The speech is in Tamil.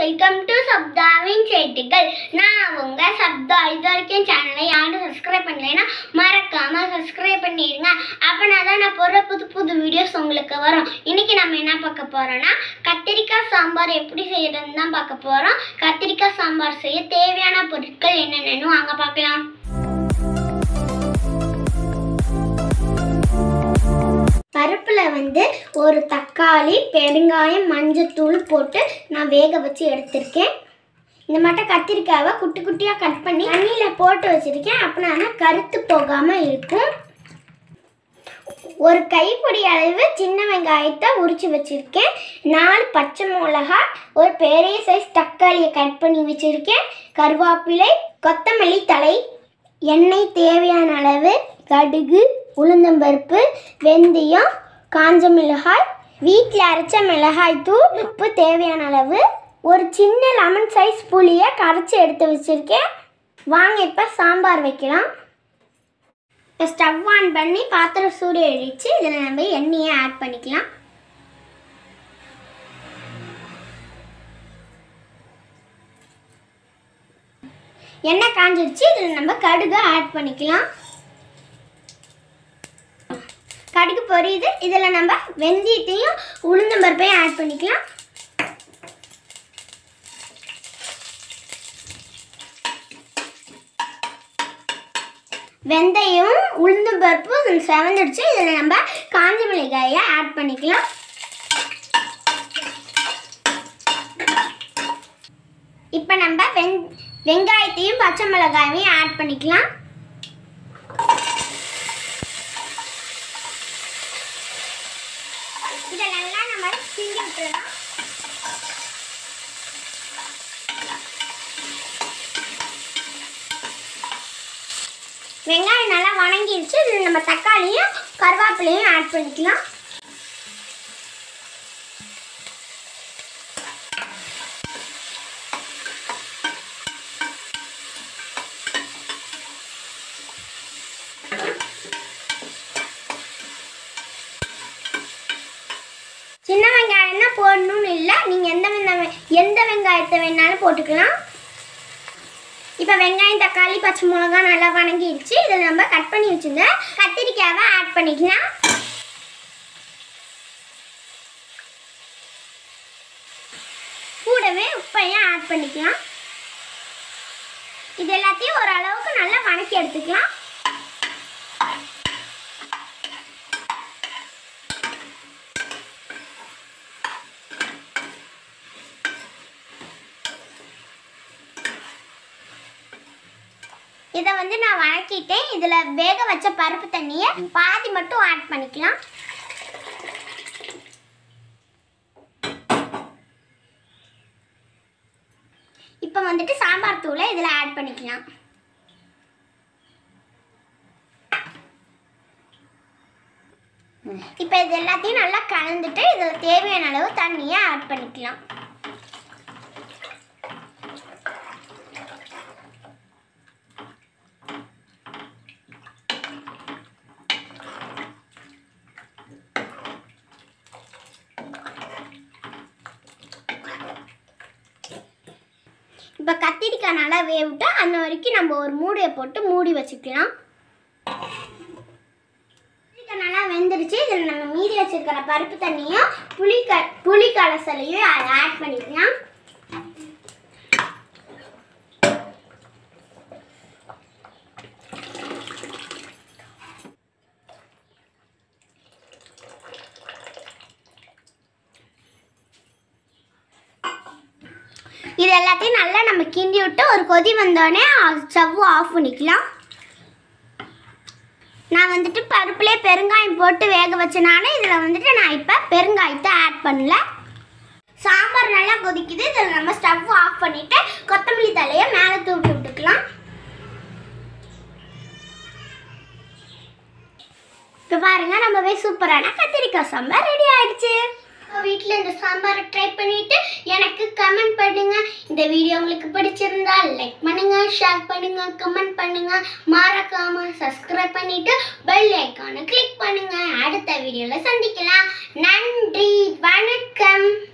வெல்கம் டு சப்தாவின் செய்திகள் நான் உங்க சப்தா இது வரைக்கும் சேனலை யாரும் சப்ஸ்கிரைப் பண்ணலைன்னா மறக்காம சப்ஸ்கிரைப் பண்ணிடுங்க அப்பனா தான் நான் போடுற புது புது வீடியோஸ் உங்களுக்கு வரும் இன்னைக்கு நம்ம என்ன பார்க்க போறோம்னா கத்திரிக்காய் சாம்பார் எப்படி செய்யறதுன்னு தான் பார்க்க போறோம் கத்திரிக்காய் சாம்பார் செய்ய தேவையான பொருட்கள் என்னென்னு வாங்க பார்க்கலாம் பருப்பில் வந்து ஒரு தக்காளி பெருங்காயம் மஞ்சத்தூள் போட்டு நான் வேக வச்சு எடுத்திருக்கேன் இந்த மட்டும் கத்திரிக்காவை குட்டி குட்டியாக கட் பண்ணி தண்ணியில் போட்டு வச்சுருக்கேன் அப்படின்னா கருத்து போகாமல் இருக்கும் ஒரு கைப்பிடி அளவு சின்ன வெங்காயத்தை உரிச்சு வச்சுருக்கேன் நாலு பச்சை மிளகாய் ஒரு பெரிய சைஸ் தக்காளியை கட் பண்ணி வச்சுருக்கேன் கருவேப்பிலை கொத்தமல்லி தழை எண்ணெய் தேவையான அளவு கடுகு உளுந்தம்பருப்பு வெந்தயம் காஞ்ச மிளகாய் வீட்டில் அரைச்ச மிளகாய் தூள் உப்பு தேவையான அளவு ஒரு சின்ன லெமன் சைஸ் புளியை கரைச்சி எடுத்து வச்சுருக்கேன் வாங்க இப்போ சாம்பார் வைக்கலாம் இப்போ ஸ்டவ் ஆன் பண்ணி பாத்திரம் சூடு அழிச்சு இதில் நம்ம எண்ணெயை ஆட் பண்ணிக்கலாம் எண்ணெய் காஞ்சிருச்சு இதில் நம்ம கடுகு ஆட் பண்ணிக்கலாம் கடுகு பொரியுது இதில் நம்ம வெந்தயத்தையும் உளுந்தம்பருப்பையும் ஆட் பண்ணிக்கலாம் வெந்தயம் உளுந்தம்பருப்பு செவந்துடுச்சு இதில் நம்ம காஞ்ச மிளகாயை ஆட் பண்ணிக்கலாம் இப்போ நம்ம வெங் வெங்காயத்தையும் பச்சை மிளகாயையும் ஆட் பண்ணிக்கலாம் இதை நல்லா நம்ம கிண்டி விட்டுறலாம் வெங்காயம் நல்லா வணங்கிடுச்சு இதில் நம்ம தக்காளியும் கருவேப்பிலையும் ஆட் பண்ணிக்கலாம் சின்ன வெங்காயம் தான் போடணும்னு இல்லை நீங்கள் எந்த வெங்காயம் எந்த வெங்காயத்தை வேணாலும் போட்டுக்கலாம் இப்போ வெங்காயம் தக்காளி பச்சை மிளகா நல்லா வணங்கிடுச்சு இதில் நம்ம கட் பண்ணி வச்சுருந்த கத்திரிக்காவை ஆட் பண்ணிக்கலாம் கூடவே உப்பையும் ஆட் பண்ணிக்கலாம் இது எல்லாத்தையும் ஓரளவுக்கு நல்லா வணக்கி எடுத்துக்கலாம் இதை வந்து நான் வணக்கிட்டேன் இதில் வேக வச்ச பருப்பு தண்ணியை பாதி மட்டும் ஆட் பண்ணிக்கலாம் இப்போ வந்துட்டு சாம்பார் தூளை இதில் ஆட் பண்ணிக்கலாம் இப்போ இது எல்லாத்தையும் நல்லா கலந்துட்டு இதில் தேவையான அளவு தண்ணியை ஆட் பண்ணிக்கலாம் இப்போ கத்திரிக்காய் நல்லா வேவிட்டு அந்த வரைக்கும் நம்ம ஒரு மூடியை போட்டு மூடி வச்சுக்கலாம் கத்திரிக்காய் நல்லா வெந்துருச்சு இதில் நம்ம மீதி வச்சிருக்கிற பருப்பு தண்ணியும் புளி க புளி கலசலையும் ஆட் பண்ணிக்கலாம் இது எல்லாத்தையும் நல்லா நம்ம கிண்டி விட்டு ஒரு கொதி வந்தோடனே ஸ்டவ் ஆஃப் பண்ணிக்கலாம் நான் வந்துட்டு பருப்புலேயே பெருங்காயம் போட்டு வேக வச்சனால இதில் வந்துட்டு நான் இப்போ பெருங்காயத்தை ஆட் பண்ணல சாம்பார் நல்லா கொதிக்குது இதில் நம்ம ஸ்டவ் ஆஃப் பண்ணிவிட்டு கொத்தமல்லி தலையை மேலே தூவி விட்டுக்கலாம் இப்போ பாருங்க ரொம்பவே சூப்பரான கத்திரிக்காய் சாம்பார் ரெடி ஆயிடுச்சு வீட்டில் இந்த சாம்பாரை ட்ரை பண்ணிட்டு எனக்கு கமெண்ட் பண்ணுங்க இந்த வீடியோ உங்களுக்கு பிடிச்சிருந்தா லைக் பண்ணுங்க ஷேர் பண்ணுங்க கமெண்ட் பண்ணுங்க மறக்காம சப்ஸ்கிரைப் பண்ணிட்டு பெல் ஐக்கானை கிளிக் பண்ணுங்க அடுத்த வீடியோல சந்திக்கலாம் நன்றி வணக்கம்